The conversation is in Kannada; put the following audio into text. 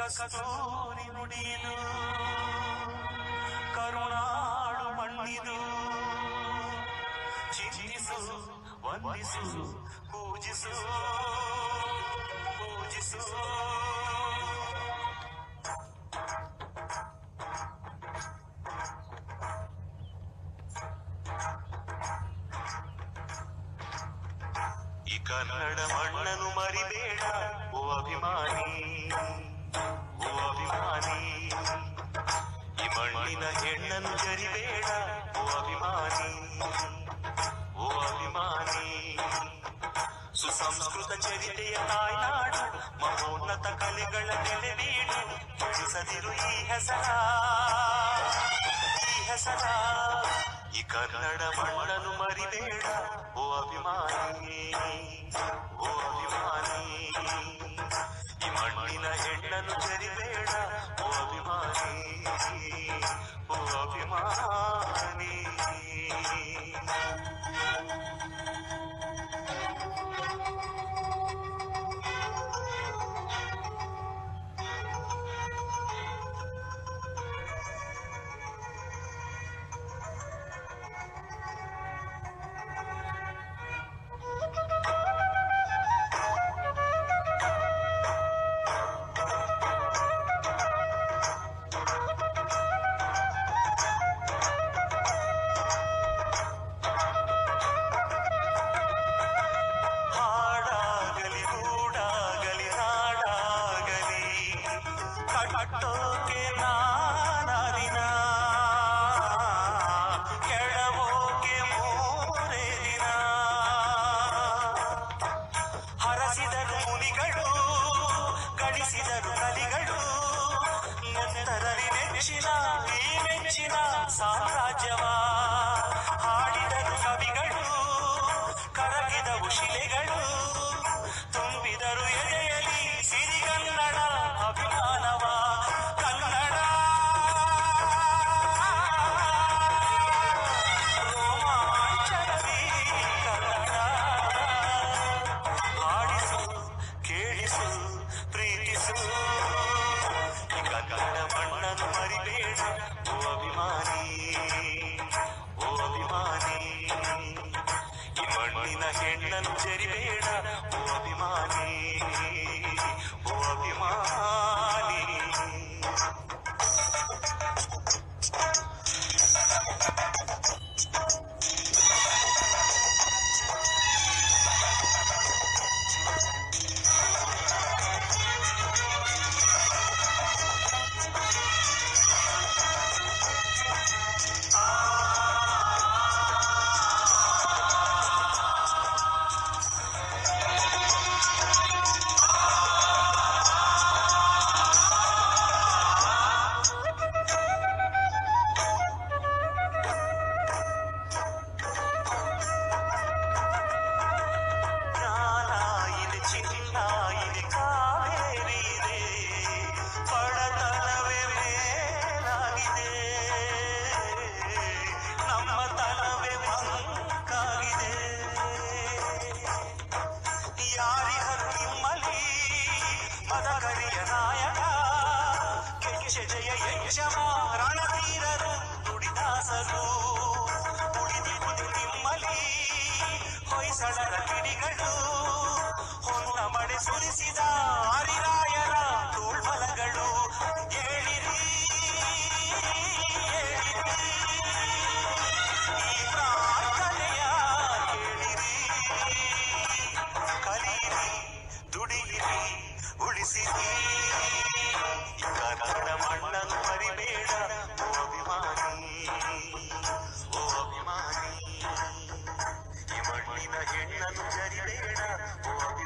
ಕಸ್ತೂರಿ ನುಡಿದು ಕರುಣಾಳು ಮಣ್ಣಿದು ಚಿಂತಿಸು ವಂದಿಸು ಪೂಜಿಸು ಪೂಜಿಸು ಈ ಕನ್ನಡ ಮಣ್ಣನ್ನು ಮರಿಬೇಡ ಓ ಅಭಿಮಾನಿ ಓ ಅಭಿಮಾನಿ ಈ ಮಣ್ಣಿನ ಹೆಣ್ಣನ್ನು ಜರಿಬೇಡ ಓ ಅಭಿಮಾನಿ ಓ ಅಭಿಮಾನಿ ಸುಸಂಸ್ಕೃತ ಚರಿತೆಯ ತಾಯ್ನಾಡು ಮಹೋನ್ನತ ಕಲೆಗಳ ನೆಲೆವೀಡು ತಿಳಿಸದಿರು ಈ ಹೆಸರ ಈ ಹೆಸರ ಈ ಕನ್ನಡ ಮಣ್ಣನ್ನು ಮರಿಬೇಡ ಓ ಅಭಿಮಾನಿ ಓ ಅಭಿಮಾನಿ ಈ ಮಣ್ಣಿನ ಹೆಣ್ಣನ್ನು ಜರಿಬೇಡ ಓ ಅಭಿಮಾನಿ ಓ ಅಭಿಮಾನಿ ಹಾಡಾಗಲಿ ಗೂಡಾಗಲಿ ನಾಡಾಗಲಿ ಕಟ್ಟೋಕೆ ನಾನಾದಿನ ಕೆಡವೋಕೆ ಮೂರೇ ದಿನ ಹರಸಿದರು ಮುನಿಗಳು ಗಳಿಸಿದರು ಕಲಿಗಳು ನಂತರರಿ ನೆಚ್ಚಿನ ಈ ಮೆಚ್ಚಿನ ಸಾಮ್ರಾಜ್ಯವ ಹಾಡಿದರು ಕವಿಗಳು ಕರಗಿದವು ಶಿಲೆಗಳು ತುಂಬಿದರು ಎದೆಯಲಿ ಸಿರಿಗನ್ನಡ ಅಭಿಮಾನವ ಕನ್ನಡ ರೋಮಾಂಚನದಿ ಕನ್ನಡ ಹಾಡಿಸು ಕೇಳಿಸು ಪ್ರೀತಿಸು ಈ ಕನ್ನಡ ಮಣ್ಣನ್ನು ಮರಿಬೇಡ ಓ ಅಭಿಮಾನಿ ಓ ಅಭಿಮಾನಿ ಈ ಮಣ್ಣಿನ ಹೆಣ್ಣನ್ನು ಜರಿಬೇಡ ಓ ಅಭಿಮಾನಿ ಓ ಅಭಿಮಾನಿ ಜ್ಞಾನ ಇದೆ ಚಿನ್ನ ಇದೆ ಕಾವೇರಿ ಇದೆ ಬಡತನವೇ ಮೇಲಾಗಿದೆ ನಮ್ಮ ತನವೇ ಮಂಕಾಗಿದೆ ಯಾರಿಹರು ನಿಮ್ಮಲ್ಲಿ ಮದಕರಿಯ ನಾಯಕ ಕೆಚ್ಚೆ ಜಯ ಯಜ್ಜಮ ರಣಧೀರರು ನುಡಿದಾಸರು ಉಳಿದಿರುವುದು ನಿಮ್ಮಲ್ಲಿ ಹೊಯ್ಸಳರ ಕಿಡಿಗಳು ಹೊನ್ನ ಮಳೆ ಸುರಿಸಿದ ಹರಿರಾಯರ ತೋಳ್ಬಲಗಳು ಹೇಳಿರಿ ಹೇಳಿರಿ ಈ ಪ್ರಾರ್ಥನೆಯ ಕೇಳಿರಿ ಕಲಿಯಿರಿ ದುಡಿಯಿರಿ ಉಳಿಸಿರಿ ಈ ಕನ್ನಡ ಮಣ್ಣನ್ನು ಮರಿಬೇಡ ಓ ಅಭಿಮಾನಿ ಓ ಅಭಿಮಾನಿ ಈ ಮಣ್ಣಿನ ಹೆಣ್ಣನ್ನು ಜರಿಬೇಡ ಓ